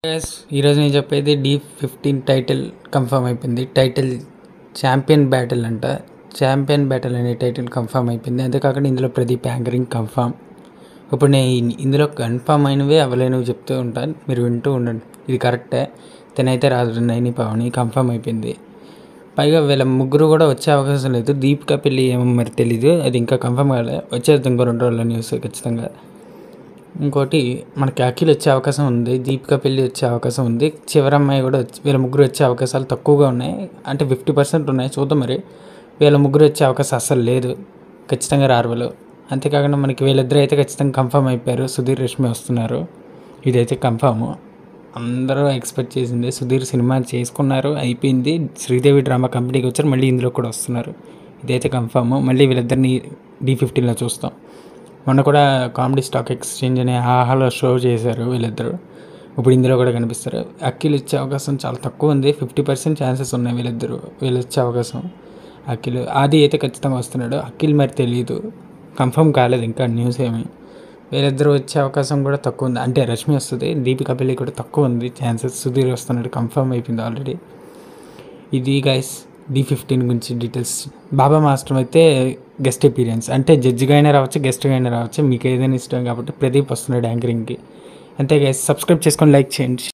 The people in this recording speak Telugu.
ఎస్ ఈరోజు నేను చెప్పేది డీ ఫిఫ్టీన్ టైటిల్ కన్ఫర్మ్ అయిపోయింది టైటిల్ ఛాంపియన్ బ్యాటిల్ అంట ఛాంపియన్ బ్యాటిల్ అనే టైటిల్ కన్ఫర్మ్ అయిపోయింది అంతేకాకుండా ఇందులో ప్రదీప్ యాంకరింగ్ కన్ఫర్మ్ ఇప్పుడు నేను ఇన్- ఇందులో కన్ఫర్మ్ అయినవి అవ్వలేనివి చెప్తూ ఉంటాను మీరు వింటూ ఉండండి ఇది కరెక్టే తనైతే రాజు నైని పవని కన్ఫర్మ్ అయిపోయింది పైగా వీళ్ళ ముగ్గురు కూడా వచ్చే అవకాశం లేదు దీపిక పెళ్ళి ఏమో మరి తెలీదు అది ఇంకా కన్ఫర్మ్ కాలే వచ్చేది ఇంకో రెండు రోజుల న్యూస్ ఖచ్చితంగా ఇంకోటి మనకి అఖిల్ వచ్చే అవకాశం ఉంది దీపిక పెళ్ళి వచ్చే అవకాశం ఉంది చివరి అమ్మాయి కూడా వచ్చి వీళ్ళ ముగ్గురు వచ్చే అవకాశాలు తక్కువగా ఉన్నాయి అంటే ఫిఫ్టీ పర్సెంట్ ఉన్నాయి చూద్దాం మరి వీళ్ళ ముగ్గురు వచ్చే అవకాశం అస్సలు లేదు ఖచ్చితంగా రారు వాళ్ళు అంతేకాకుండా మనకి వీళ్ళిద్దరు అయితే ఖచ్చితంగా కన్ఫర్మ్ అయిపోయారు సుధీర్ రష్మి వస్తున్నారు ఇదైతే కన్ఫర్మ్ అందరూ ఎక్స్పెక్ట్ చేసింది సుధీర్ సినిమా చేసుకున్నారు అయిపోయింది శ్రీదేవి డ్రామా కంపెనీకి వచ్చారు మళ్ళీ ఇందులో కూడా వస్తున్నారు ఇదైతే కన్ఫర్మ్ మళ్ళీ వీళ్ళిద్దరిని డీ ఫిఫ్టీన్లో చూస్తాం మొన్న కూడా కామెడీ స్టాక్ ఎక్స్చేంజ్ అనే ఆహాలో షో చేశారు వీళ్ళిద్దరు ఇప్పుడు ఇందులో కూడా కనిపిస్తారు అఖిల్ ఇచ్చే అవకాశం చాలా తక్కువ ఉంది ఫిఫ్టీ పర్సెంట్ ఛాన్సెస్ ఉన్నాయి వీళ్ళిద్దరు వీళ్ళు ఇచ్చే అవకాశం అఖిల్ ఆది అయితే ఖచ్చితంగా వస్తున్నాడు అఖిల్ మరి తెలియదు కన్ఫర్మ్ కాలేదు ఇంకా న్యూస్ ఏమి వీళ్ళిద్దరు వచ్చే అవకాశం కూడా తక్కువ ఉంది అంటే రష్మి వస్తుంది దీపిక పెళ్ళి కూడా తక్కువ ఉంది ఛాన్సెస్ సుధీర్ వస్తున్నాడు కన్ఫర్మ్ అయిపోయింది ఆల్రెడీ ఇది గైస్ డి ఫిఫ్టీన్ గురించి డీటెయిల్స్ బాబా మాస్టర్ అయితే గెస్ట్ ఎపీరియన్స్ అంటే జడ్జిగా అయినా రావచ్చు గెస్ట్గా అయినా రావచ్చు మీకు ఏదైనా ఇష్టం కాబట్టి ప్రదీప్ వస్తున్నాడు యాంకరింగ్కి అంతే గైస్ సబ్స్క్రైబ్ చేసుకొని లైక్ చేయండి